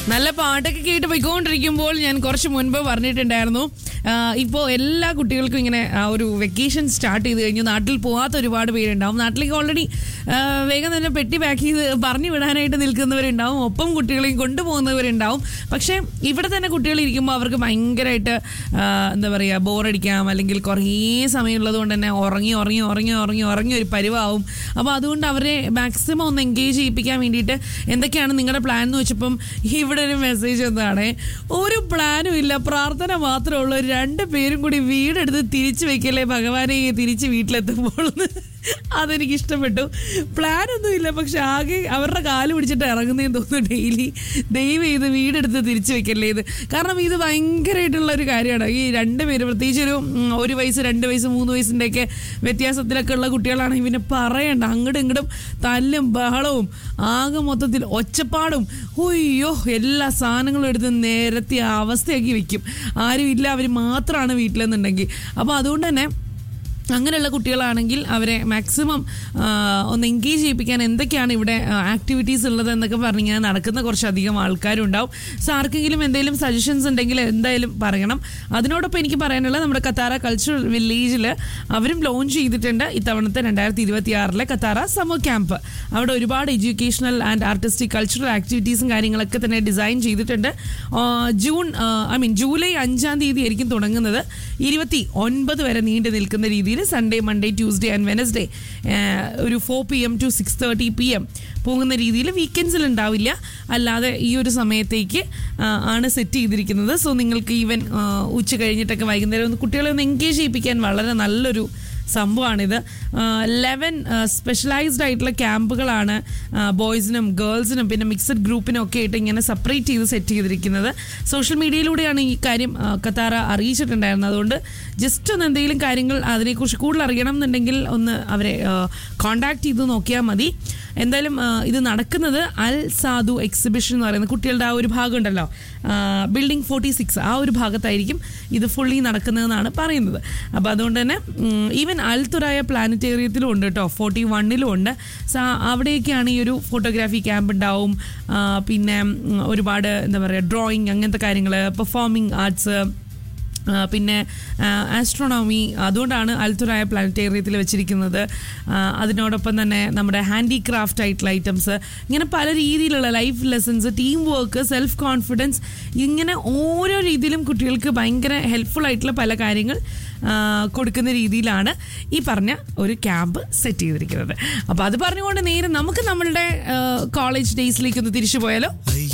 നല്ല പാട്ടൊക്കെ കേട്ട് പോയിക്കൊണ്ടിരിക്കുമ്പോൾ ഞാൻ കുറച്ച് മുൻപ് പറഞ്ഞിട്ടുണ്ടായിരുന്നു ഇപ്പോൾ എല്ലാ കുട്ടികൾക്കും ഇങ്ങനെ ആ ഒരു വെക്കേഷൻ സ്റ്റാർട്ട് ചെയ്ത് കഴിഞ്ഞു നാട്ടിൽ പോകാത്ത ഒരുപാട് പേരുണ്ടാവും നാട്ടിലേക്ക് ഓൾറെഡി വേഗം തന്നെ പെട്ടി പാക്ക് ചെയ്ത് പറഞ്ഞു വിടാനായിട്ട് നിൽക്കുന്നവരുണ്ടാവും ഒപ്പം കുട്ടികളെയും കൊണ്ടുപോകുന്നവരുണ്ടാവും പക്ഷേ ഇവിടെ തന്നെ കുട്ടികൾ ഇരിക്കുമ്പോൾ അവർക്ക് ഭയങ്കരമായിട്ട് ആ, എന്താ പറയുക ബോറടിക്കാം അല്ലെങ്കിൽ കുറേ സമയമുള്ളത് കൊണ്ട് തന്നെ ഉറങ്ങി ഉറങ്ങി ഉറങ്ങി ഉറങ്ങി ഉറങ്ങി ഒരു പരിവാവും അപ്പോൾ അതുകൊണ്ട് അവരെ മാക്സിമം ഒന്ന് എൻഗേജ് ചെയ്യിപ്പിക്കാൻ വേണ്ടിയിട്ട് എന്തൊക്കെയാണ് നിങ്ങളുടെ പ്ലാൻ എന്ന് വെച്ചപ്പം ഇവിടെ ഒരു മെസ്സേജ് എന്താണ് ഒരു പ്ലാനും ഇല്ല പ്രാർത്ഥന മാത്രമേ ഉള്ളൂ രണ്ട് പേരും കൂടി വീടെടുത്ത് തിരിച്ചു വെക്കല്ലേ ഭഗവാനെ തിരിച്ച് വീട്ടിലെത്തുമ്പോൾ എന്ന്. അതെനിക്ക് ഇഷ്ടപ്പെട്ടു പ്ലാൻ ഒന്നും ഇല്ല പക്ഷെ ആകെ അവരുടെ കാല് പിടിച്ചിട്ട് ഇറങ്ങുന്നതെന്ന് തോന്നുന്നു ഡെയിലി ദൈവം ഇത് വീടെടുത്ത് തിരിച്ചു വെക്കല്ലേ ഇത് കാരണം ഇത് ഭയങ്കരമായിട്ടുള്ള ഒരു കാര്യമാണ് ഈ രണ്ട് പേര് പ്രത്യേകിച്ച് ഒരു ഉം, ഒരു വയസ്സ് രണ്ട് വയസ്സ് മൂന്ന് വയസ്സിൻ്റെ ഒക്കെ വ്യത്യാസത്തിലൊക്കെ ഉള്ള കുട്ടികളാണെങ്കിൽ പിന്നെ പറയണ്ട അങ്ങോട്ടും ഇങ്ങോട്ടും തല്ലും ബഹളവും ആകെ മൊത്തത്തിൽ ഒച്ചപ്പാടും ഒയ്യോ എല്ലാ സാധനങ്ങളും എടുത്ത് നിരത്തി അവസ്ഥയാക്കി വെക്കും ആരും ഇല്ല അവർ മാത്രമാണ് വീട്ടിലെന്നുണ്ടെങ്കിൽ അപ്പോൾ അതുകൊണ്ട് തന്നെ അങ്ങനെയുള്ള കുട്ടികളാണെങ്കിൽ അവരെ മാക്സിമം ഒന്ന് എൻഗേജ് ചെയ്യിപ്പിക്കാൻ എന്തൊക്കെയാണ് ഇവിടെ ആക്ടിവിറ്റീസ് ഉള്ളത് എന്നൊക്കെ പറഞ്ഞിങ്ങനെ നടക്കുന്ന കുറച്ചധികം ആൾക്കാരുണ്ടാവും സോ ആർക്കെങ്കിലും എന്തെങ്കിലും സജഷൻസ് ഉണ്ടെങ്കിൽ എന്തായാലും പറയണം അതിനോടൊപ്പം എനിക്ക് പറയാനുള്ളത് നമ്മുടെ കത്താറ കൾച്ചറൽ വില്ലേജിൽ അവരും ലോഞ്ച് ചെയ്തിട്ടുണ്ട് ഇത്തവണത്തെ രണ്ടായിരത്തി ഇരുപത്തി ആറിലെ കത്താറ സമർ ക്യാമ്പ് അവിടെ ഒരുപാട് എഡ്യൂക്കേഷണൽ ആൻഡ് ആർട്ടിസ്റ്റിക് കൾച്ചറൽ ആക്ടിവിറ്റീസും കാര്യങ്ങളൊക്കെ തന്നെ ഡിസൈൻ ചെയ്തിട്ടുണ്ട് ആ, ജൂൺ ഐ മീൻ ജൂലൈ അഞ്ചാം തീയതി ആയിരിക്കും തുടങ്ങുന്നത് ഇരുപത്തി ഒൻപത് വരെ നീണ്ടു നിൽക്കുന്ന രീതിയിൽ Sunday Monday Tuesday and Wednesday ഒരു four P M to six thirty P M പോകുന്ന രീതിയിൽ വീക്കെൻഡ്സിൽ ഉണ്ടാവില്ല അല്ലാതെ ഈ ഒരു സമയത്തേക്ക് ആ, ആണ് സെറ്റ് ചെയ്തിരിക്കുന്നത് സോ നിങ്ങൾക്ക് ഈവൻ ഉച്ച കഴിഞ്ഞിട്ടൊക്കെ വൈകുന്നേരം ഒന്ന് കുട്ടികളെ ഒന്ന് എൻഗേജ് ചെയ്യിപ്പിക്കാൻ വളരെ നല്ലൊരു സംഭവമാണിത് ലെവൻ സ്പെഷ്യലൈസ്ഡ് ആയിട്ടുള്ള ക്യാമ്പുകളാണ് ബോയ്സിനും ഗേൾസിനും പിന്നെ മിക്സഡ് ഗ്രൂപ്പിനും ഒക്കെ ആയിട്ട് ഇങ്ങനെ സെപ്പറേറ്റ് ചെയ്ത് സെറ്റ് ചെയ്തിരിക്കുന്നത് സോഷ്യൽ മീഡിയയിലൂടെയാണ് ഈ കാര്യം ആ, കത്താറ അറിയിച്ചിട്ടുണ്ടായിരുന്നത് അതുകൊണ്ട് ജസ്റ്റ് ഒന്ന് എന്തെങ്കിലും കാര്യങ്ങൾ അതിനെക്കുറിച്ച് കൂടുതൽ അറിയണം എന്നുണ്ടെങ്കിൽ ഒന്ന് അവരെ കോണ്ടാക്ട് ചെയ്ത് നോക്കിയാൽ മതി എന്തായാലും ആ, ഇത് നടക്കുന്നത് അൽ സാധു എക്സിബിഷൻ എന്ന് പറയുന്നത് കുട്ടികളുടെ ആ ഒരു ഭാഗം ഉണ്ടല്ലോ ബിൽഡിംഗ് ഫോർട്ടി സിക്സ് ആ ഒരു ഭാഗത്തായിരിക്കും ഇത് ഫുള്ളി നടക്കുന്നതെന്നാണ് പറയുന്നത് അപ്പോൾ അതുകൊണ്ട് തന്നെ ഈവൻ അൽത്തുറായ പ്ലാനറ്റേറിയത്തിലും ഉണ്ട് കേട്ടോ ഫോർട്ടി വണ്ണിലും ഉണ്ട് സോ അവിടെയൊക്കെയാണ് ഈ ഒരു ഫോട്ടോഗ്രാഫി ക്യാമ്പ് ഉണ്ടാവും ആ, പിന്നെ ഉം, ഒരുപാട് എന്താ പറയുക ഡ്രോയിങ് അങ്ങനത്തെ കാര്യങ്ങൾ പെർഫോമിംഗ് ആർട്സ് ആ, പിന്നെ ആസ്ട്രോണോമി അതുകൊണ്ടാണ് അൽത്തുറായ പ്ലാനറ്റേറിയത്തിൽ വെച്ചിരിക്കുന്നത് ആ, അതിനോടൊപ്പം തന്നെ നമ്മുടെ ഹാൻഡിക്രാഫ്റ്റ് ആയിട്ടുള്ള ഐറ്റംസ് ഇങ്ങനെ പല രീതിയിലുള്ള life lessons team work self confidence ഇങ്ങനെ ഓരോ രീതിയിലും കുട്ടികൾക്ക് ഭയങ്കര ഹെൽപ്ഫുൾ ആയിട്ടുള്ള പല കാര്യങ്ങൾ ആ, കൊടുക്കുന്ന രീതിയിലാണ് ഈ പറഞ്ഞ ഒരു ക്യാമ്പ് സെറ്റ് ചെയ്തിരിക്കുന്നത് അപ്പോൾ അത് പറഞ്ഞുകൊണ്ട് നേരെ നമുക്ക് നമ്മളുടെ കോളേജ് ഡേയ്സിലേക്ക് ഒന്ന് തിരിച്ചു പോയാലോ